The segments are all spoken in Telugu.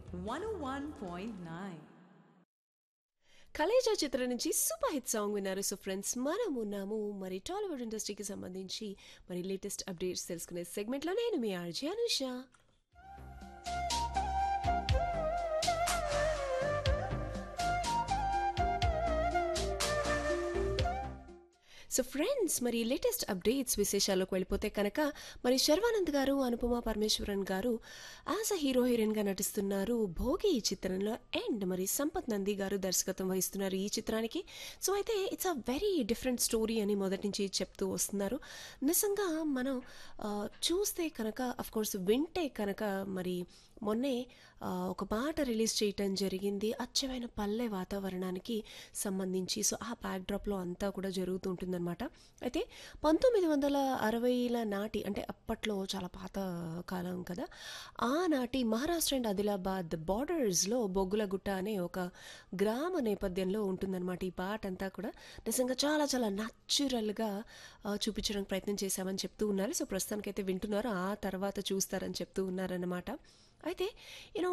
101.9. కలేజా చిత్రం నుంచి సూపర్ హిట్ సాంగ్ విన్నారు సో ఫ్రెండ్స్ మనం ఉన్నాము మరి టాలీవుడ్ ఇండస్ట్రీకి సంబంధించి మరి లేటెస్ట్ అప్డేట్స్ తెలుసుకునే సెగ్మెంట్లో నేను మీ ఆర్జీ అనుష సో ఫ్రెండ్స్ మరి లేటెస్ట్ అప్డేట్స్ విశేషాల్లోకి వెళ్ళిపోతే కనుక మరి శర్వానంద్ గారు అనుపమ పరమేశ్వరన్ గారు యాజ్ అ హీరో హీరోయిన్గా నటిస్తున్నారు భోగి ఈ చిత్రంలో అండ్ మరి సంపత్ నంది గారు దర్శకత్వం వహిస్తున్నారు ఈ చిత్రానికి సో అయితే it's a very different story అని మొదటి నుంచి చెప్తూ వస్తున్నారు నిజంగా మనం ఆ, చూస్తే కనుక అఫ్ కోర్స్ వింటే కనుక మరి మొన్నే ఆ, ఒక పాట రిలీజ్ చేయటం జరిగింది అచ్చమైన పల్లె వాతావరణానికి సంబంధించి సో ఆ బ్యాక్డ్రాప్లో అంతా కూడా జరుగుతూ ఉంటుందన్నమాట అయితే పంతొమ్మిది వందల అరవైల నాటి అంటే అప్పట్లో చాలా పాత కాలం కదా ఆనాటి మహారాష్ట్ర అండ్ ఆదిలాబాద్ బార్డర్స్లో బొగ్గులగుట్ట అనే ఒక గ్రామ నేపథ్యంలో ఉంటుందన్నమాట ఈ పాట అంతా కూడా నిజంగా చాలా చాలా న్యాచురల్గా చూపించడానికి ప్రయత్నం చేశామని చెప్తూ ఉన్నారు సో ప్రస్తుతానికైతే వింటున్నారు ఆ తర్వాత చూస్తారని చెప్తూ ఉన్నారన్నమాట అయితే యూనో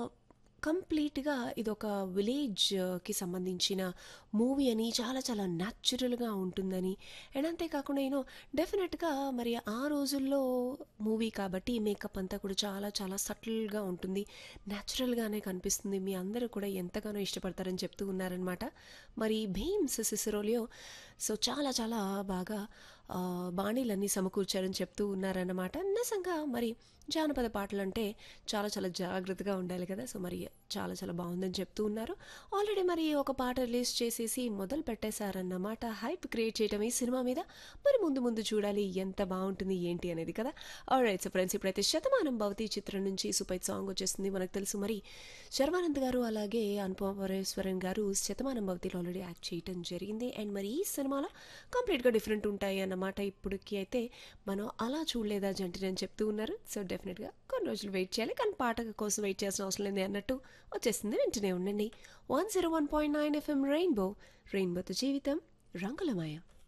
కంప్లీట్గా ఇదొక విలేజ్కి సంబంధించిన మూవీ అని చాలా చాలా న్యాచురల్గా ఉంటుందని అండ్ అంతేకాకుండా యూనో డెఫినెట్గా మరి ఆ రోజుల్లో మూవీ కాబట్టి మేకప్ అంతా కూడా చాలా చాలా సటిల్గా ఉంటుంది న్యాచురల్గానే కనిపిస్తుంది మీ అందరూ కూడా ఎంతగానో ఇష్టపడతారని చెప్తూ ఉన్నారనమాట మరి భీమ్స్ సిసిరోలియో సో చాలా చాలా బాగా ఆ, బాణీలన్నీ సమకూర్చారని చెప్తూ ఉన్నారన్నమాట నిజంగా మరి జానపద పాటలు అంటే చాలా చాలా జాగ్రత్తగా ఉండాలి కదా సో మరి చాలా చాలా బాగుందని చెప్తూ ఉన్నారు ఆల్రెడీ మరి ఒక పాట రిలీజ్ చేసేసి మొదలు పెట్టేశారన్నమాట హైప్ క్రియేట్ చేయడం ఈ సినిమా మీద మరి ముందు ముందు చూడాలి ఎంత బాగుంటుంది ఏంటి అనేది కదా ఆల్రైట్ సో ఫ్రెండ్స్ ఇప్పుడైతే శతమానం భవతి చిత్రం నుంచి సూపర్ సాంగ్ వచ్చేస్తుంది మనకు తెలుసు మరి శర్వానంద్ గారు అలాగే అనుపమ పరమేశ్వరన్ గారు శతమానం భవతిలో ఆల్రెడీ యాక్ట్ చేయడం జరిగింది అండ్ మరి ఈ సినిమాలో కంప్లీట్గా డిఫరెంట్ ఉంటాయి అన్నమాట ఇప్పటికి అయితే మనం అలా చూడలేదా జంటిని అని చెప్తూ ఉన్నారు సో డెఫినెట్గా కొన్ని రోజులు వెయిట్ చేయాలి కానీ పాట కోసం వెయిట్ చేయాల్సిన అవసరం లేదు అన్నట్టు వచ్చేసింది వెంటనే ఉండండి one zero one point nine FM Rainbow రెయిన్బోతో జీవితం రంగులమయం